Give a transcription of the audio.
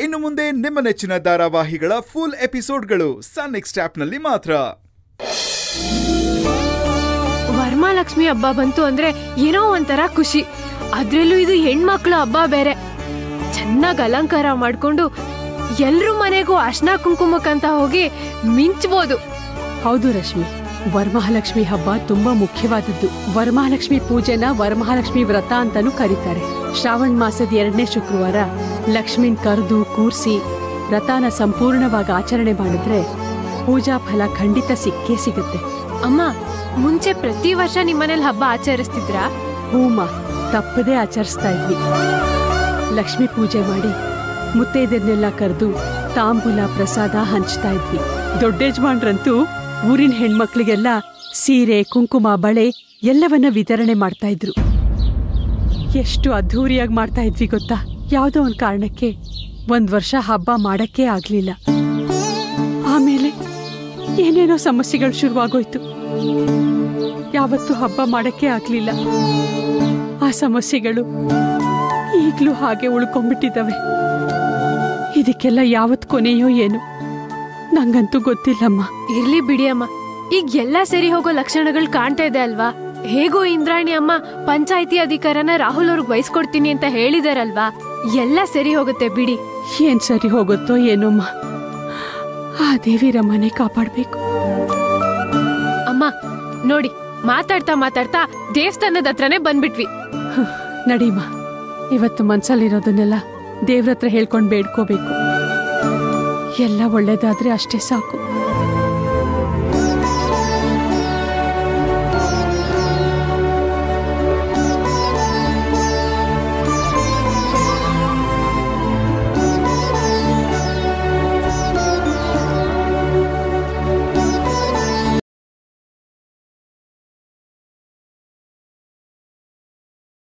ಇನ್ನು ಮುಂದೆ ನಿಮ್ಮ ನೆಚ್ಚಿನ ಧಾರಾವಾಹಿಗಳ ಫುಲ್ ಎಪಿಸೋಡ್ಗಳು ಸನ್ ನೆಕ್ಸ್ಟ್ ಆಪ್ನಲ್ಲಿ ಮಾತ್ರ ವರಮಹಾಲಕ್ಷ್ಮಿ ಹಬ್ಬ ಬಂತು ಅಂದ್ರೆ ಏನೋ ಒಂಥರ ಖುಷಿ ಅದ್ರಲ್ಲೂ ಇದು ಹೆಣ್ಮಕ್ಳ ಹಬ್ಬ ಬೇರೆ ಚೆನ್ನಾಗ್ ಅಲಂಕಾರ ಮಾಡ್ಕೊಂಡು ಎಲ್ರ ಮನೆಗೂ ಅರ್ಶನ ಕುಂಕುಮಕ್ಕಂತ ಹೋಗಿ ಮಿಂಚ್ಬೋದು ಹೌದು ರಶ್ಮಿ ವರಮಹಾಲಕ್ಷ್ಮಿ ಹಬ್ಬ ತುಂಬಾ ಮುಖ್ಯವಾದದ್ದು ವರಮಹಾಲಕ್ಷ್ಮಿ ಪೂಜೆನ ವರಮಹಾಲಕ್ಷ್ಮಿ ವ್ರತ ಅಂತಾನೂ ಕರೀತಾರೆ ಶ್ರಾವಣ ಮಾಸದ ಎರಡನೇ ಶುಕ್ರವಾರ ಲಕ್ಷ್ಮಿನ್ ಕರೆದು ಕೂರ್ಸಿ ವ್ರತಾನ ಸಂಪೂರ್ಣವಾಗಿ ಆಚರಣೆ ಮಾಡಿದ್ರೆ ಪೂಜಾ ಫಲ ಖಂಡಿತ ಸಿಕ್ಕೇ ಸಿಗುತ್ತೆ ಅಮ್ಮ ಮುಂಚೆ ಪ್ರತಿ ವರ್ಷ ನಿಮ್ಮನೇಲಿ ಹಬ್ಬ ಆಚರಿಸ್ತಿದ್ರಾ ಹೂಮ ತಪ್ಪದೇ ಆಚರಿಸ್ತಾ ಇದ್ವಿ ಲಕ್ಷ್ಮಿ ಪೂಜೆ ಮಾಡಿ ಮುತ್ತೈದೆರ್ನೆಲ್ಲ ಕರೆದು ತಾಂಬೂಲ ಪ್ರಸಾದ ಹಂಚ್ತಾ ಇದ್ವಿ ದೊಡ್ಡ ಯಜಮಾನ್ರಂತೂ ಊರಿನ ಹೆಣ್ಮಕ್ಳಿಗೆಲ್ಲ ಸೀರೆ ಕುಂಕುಮ ಬಳೆ ಎಲ್ಲವನ್ನ ವಿತರಣೆ ಮಾಡ್ತಾ ಇದ್ರು ಎಷ್ಟು ಅದ್ಧೂರಿಯಾಗಿ ಮಾಡ್ತಾ ಇದ್ವಿ ಗೊತ್ತಾ ಯಾವುದೋ ಒಂದ್ ಕಾರಣಕ್ಕೆ ಒಂದ್ ವರ್ಷ ಹಬ್ಬ ಮಾಡಕ್ಕೇ ಆಗ್ಲಿಲ್ಲ ಆಮೇಲೆ ಏನೇನೋ ಸಮಸ್ಯೆಗಳು ಶುರುವಾಗೋಯ್ತು ಯಾವತ್ತೂ ಹಬ್ಬ ಮಾಡಕ್ಕೆ ಆಗ್ಲಿಲ್ಲ ಆ ಸಮಸ್ಯೆಗಳು ಈಗ್ಲೂ ಹಾಗೆ ಉಳ್ಕೊಂಡ್ಬಿಟ್ಟಿದ್ದಾವೆ ಇದಕ್ಕೆಲ್ಲ ಯಾವತ್ ಕೊನೆಯೋ ಏನು ನಂಗಂತೂ ಗೊತ್ತಿಲ್ಲಮ್ಮ ಇರ್ಲಿ ಬಿಡಿ ಅಮ್ಮ ಈಗ ಎಲ್ಲ ಸರಿ ಹೋಗೋ ಲಕ್ಷಣಗಳು ಕಾಣ್ತಾ ಇದೆ ಅಲ್ವಾ ಹೇಗೋ ಇಂದ್ರಾಣಿ ಅಮ್ಮ ಪಂಚಾಯಿತಿ ಅಧಿಕಾರನ ರಾಹುಲ್ ಅವ್ರಿಗೆ ವಹಿಸ್ಕೊಡ್ತೀನಿ ಅಂತ ಹೇಳಿದಾರಲ್ವಾ ಎಲ್ಲ ಸರಿ ಹೋಗುತ್ತೆ ಬಿಡಿ ಏನ್ ಸರಿ ಹೋಗುತ್ತೋ ಏನೋಮ್ಮ ಆ ದೇವಿರ ಮನೆ ಕಾಪಾಡ್ಬೇಕು ಅಮ್ಮ ನೋಡಿ ಮಾತಾಡ್ತಾ ಮಾತಾಡ್ತಾ ದೇವಸ್ಥಾನದ ಹತ್ರನೇ ಬಂದ್ಬಿಟ್ವಿ ಹ, ನಡೀಮ ಇವತ್ತು ಮನ್ಸಲ್ಲಿರೋದನ್ನೆಲ್ಲ ದೇವ್ರ ಹತ್ರ ಹೇಳ್ಕೊಂಡ್ ಬೇಡ್ಕೋಬೇಕು ಎಲ್ಲ ಒಳ್ಳೇದಾದ್ರೆ ಅಷ್ಟೇ ಸಾಕು